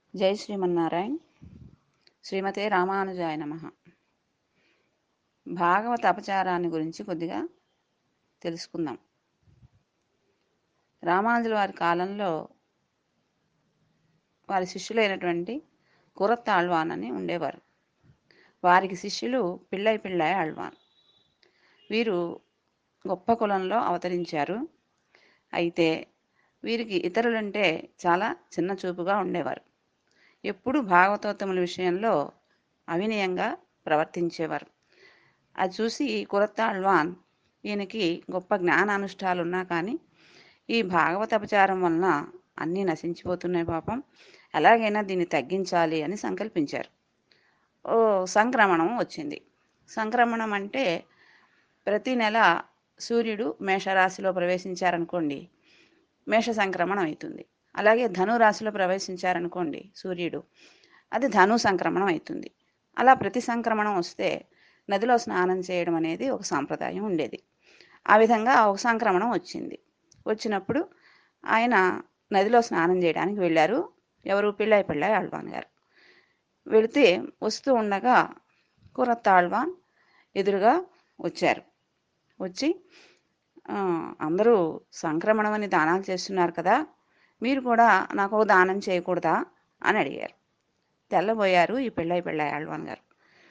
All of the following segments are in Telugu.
జై శ్రీమన్నారాయణ్ శ్రీమతే రామానుజాయ నమ భాగవత అపచారాన్ని గురించి కొద్దిగా తెలుసుకుందాం రామానుజుల వారి కాలంలో వారి శిష్యులైనటువంటి కురత్త ఆళ్వాన్ అని ఉండేవారు వారికి శిష్యులు పిళ్ళై పిళ్ళై ఆళ్వాన్ వీరు గొప్ప కులంలో అవతరించారు అయితే వీరికి ఇతరులంటే చాలా చిన్న చూపుగా ఉండేవారు ఎప్పుడు భాగవతోత్తముల విషయంలో అవినయంగా ప్రవర్తించేవారు అది చూసి కురత్త అల్వాన్ ఈయనకి గొప్ప జ్ఞానానుష్ఠాలు ఉన్నా కానీ ఈ భాగవత అపచారం వలన అన్నీ నశించిపోతున్నాయి పాపం ఎలాగైనా దీన్ని తగ్గించాలి అని సంకల్పించారు ఓ సంక్రమణం వచ్చింది సంక్రమణం అంటే ప్రతి నెల సూర్యుడు మేషరాశిలో ప్రవేశించారనుకోండి మేష సంక్రమణం అవుతుంది అలాగే ధను రాశిలో ప్రవేశించారనుకోండి సూర్యుడు అది ధను సంక్రమణం అవుతుంది అలా ప్రతి సంక్రమణం వస్తే నదిలో స్నానం చేయడం అనేది ఒక సాంప్రదాయం ఉండేది ఆ విధంగా ఒక సంక్రమణం వచ్చింది వచ్చినప్పుడు ఆయన నదిలో స్నానం చేయడానికి వెళ్ళారు ఎవరు పిళ్ళాయి పిళ్ళాయి ఆళ్వాన్ గారు వెళితే వస్తూ ఉండగా కురత్త ఆళ్వాన్ ఎదురుగా వచ్చారు వచ్చి అందరూ సంక్రమణం అని దానాలు చేస్తున్నారు కదా మీరు కూడా నాకు ఒక దానం చేయకూడదా అని అడిగారు తెల్లబోయారు ఈ పెళ్ళై పెళ్ళాయి ఆళ్వాన్ గారు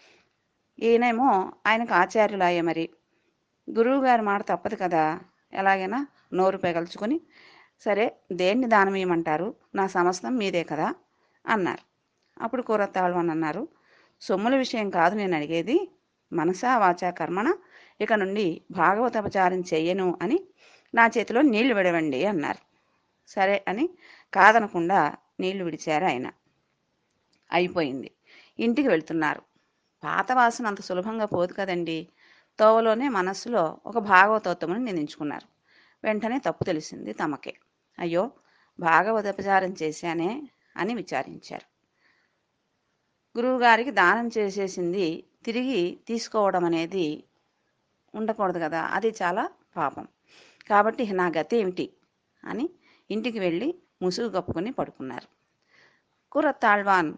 ఈయనేమో ఆయనకు ఆచార్యులాయే మరి గురువు గారి మాట తప్పదు కదా ఎలాగైనా నోరు పెగల్చుకొని సరే దేన్ని దానం ఇవ్వమంటారు నా సమస్తం మీదే కదా అన్నారు అప్పుడు కూరత్తాళ్వాన్ అన్నారు సొమ్ముల విషయం కాదు నేను అడిగేది మనసా వాచా కర్మణ ఇక నుండి భాగవతపచారం చెయ్యను అని నా చేతిలో నీళ్లు విడవండి అన్నారు సరే అని కాదనకుండా నీళ్లు విడిచారు ఆయన అయిపోయింది ఇంటికి వెళ్తున్నారు పాత వాసన అంత సులభంగా పోదు కదండి తోవలోనే మనస్సులో ఒక భాగవతోత్తముని నిందించుకున్నారు వెంటనే తప్పు తెలిసింది తమకే అయ్యో భాగవతోపచారం చేశానే అని విచారించారు గురువుగారికి దానం చేసేసింది తిరిగి తీసుకోవడం అనేది ఉండకూడదు కదా అది చాలా పాపం కాబట్టి నా గతి ఏమిటి అని ఇంటికి వెళ్ళి ముసుగు కప్పుకొని పడుకున్నారు కురత్తాళ్వాన్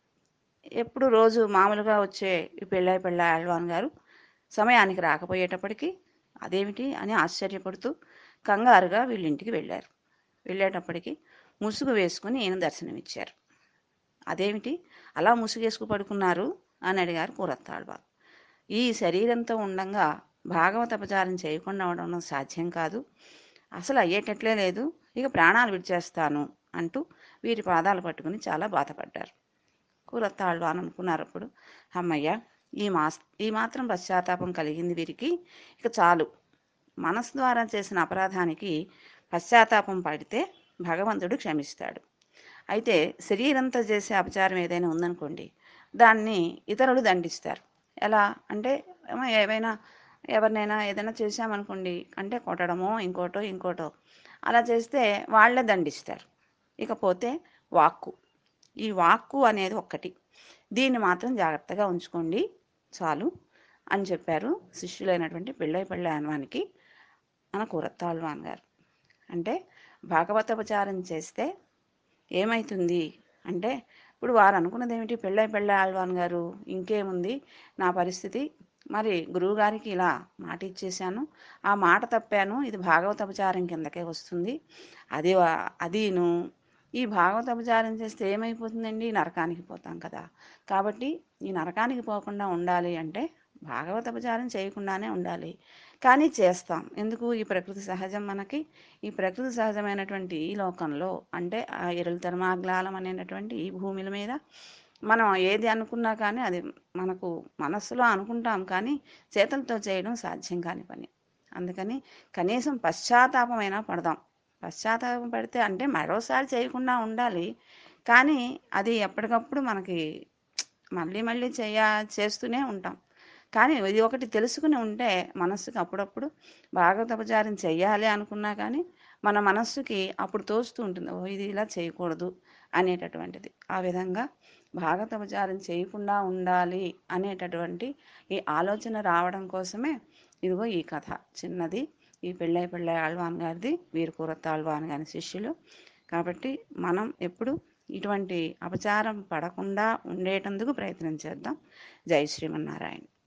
ఎప్పుడు రోజు మామూలుగా వచ్చే ఈ పెళ్ళాయి పెళ్ళాయి ఆళ్వాన్ గారు సమయానికి రాకపోయేటప్పటికి అదేమిటి అని ఆశ్చర్యపడుతూ కంగారుగా వీళ్ళింటికి వెళ్ళారు వెళ్ళేటప్పటికి ముసుగు వేసుకుని ఈయన దర్శనమిచ్చారు అదేమిటి అలా ముసుగేసుకు పడుకున్నారు అని అడిగారు కూరత్తాళ్వాన్ ఈ శరీరంతో ఉండంగా భాగవతపచారం చేయకుండా ఉండడం సాధ్యం కాదు అసలు అయ్యేటట్లే లేదు ఇక ప్రాణాలు విడిచేస్తాను అంటూ వీరి పాదాలు పట్టుకుని చాలా బాధపడ్డారు కూరత్తాళ్ళు అని అనుకున్నారు అప్పుడు అమ్మయ్య ఈ మాస్ ఈ మాత్రం పశ్చాత్తాపం కలిగింది వీరికి ఇక చాలు మనసు ద్వారా చేసిన అపరాధానికి పశ్చాత్తాపం పడితే భగవంతుడు క్షమిస్తాడు అయితే శరీరంతో చేసే అపచారం ఏదైనా ఉందనుకోండి దాన్ని ఇతరులు దండిస్తారు ఎలా అంటే ఏమైనా ఎవరినైనా ఏదైనా చేశామనుకోండి అంటే కొట్టడమో ఇంకోటో ఇంకోటో అలా చేస్తే వాళ్ళే దండిస్తారు ఇకపోతే వాక్కు ఈ వాక్కు అనేది ఒక్కటి దీన్ని మాత్రం జాగ్రత్తగా ఉంచుకోండి చాలు అని చెప్పారు శిష్యులైనటువంటి పెళ్ళై పెళ్ళై అన్వానికి మన కూరత్తాళ్వాన్ గారు అంటే భాగవతోపచారం చేస్తే ఏమవుతుంది అంటే ఇప్పుడు వారు అనుకున్నది ఏమిటి పెళ్ళై పెళ్ళై ఆళ్వాన్ గారు ఇంకేముంది నా పరిస్థితి మరి గురువుగారికి ఇలా మాట ఇచ్చేశాను ఆ మాట తప్పాను ఇది భాగవతోపచారం కిందకే వస్తుంది అది అదీను ఈ భాగవతోపచారం చేస్తే ఏమైపోతుందండి నరకానికి పోతాం కదా కాబట్టి ఈ నరకానికి పోకుండా ఉండాలి అంటే భాగవతోపచారం చేయకుండానే ఉండాలి కానీ చేస్తాం ఎందుకు ఈ ప్రకృతి సహజం మనకి ఈ ప్రకృతి సహజమైనటువంటి ఈ లోకంలో అంటే ఆ ఎరుల ధర్మాగ్లాలం అనేటటువంటి ఈ భూమిల మీద మనం ఏది అనుకున్నా కానీ అది మనకు మనస్సులో అనుకుంటాం కానీ చేతులతో చేయడం సాధ్యం కాని పని అందుకని కనీసం పశ్చాత్తాపమైనా పడదాం పశ్చాత్తాపం పడితే అంటే మరోసారి చేయకుండా ఉండాలి కానీ అది ఎప్పటికప్పుడు మనకి మళ్ళీ మళ్ళీ చేయ చేస్తూనే ఉంటాం కానీ ఇది ఒకటి తెలుసుకుని ఉంటే మనస్సుకి అప్పుడప్పుడు భాగవతోపచారం చెయ్యాలి అనుకున్నా కానీ మన మనస్సుకి అప్పుడు తోస్తూ ఉంటుంది ఓ ఇది ఇలా చేయకూడదు అనేటటువంటిది ఆ విధంగా భాగవతోపచారం చేయకుండా ఉండాలి అనేటటువంటి ఈ ఆలోచన రావడం కోసమే ఇదిగో ఈ కథ చిన్నది ఈ పెళ్ళై పెళ్ళై ఆళ్వాన్ గారిది వీరు కూరత్త ఆళ్వాన్ గారి శిష్యులు కాబట్టి మనం ఎప్పుడు ఇటువంటి అపచారం పడకుండా ఉండేటందుకు ప్రయత్నం చేద్దాం జై శ్రీమన్నారాయణ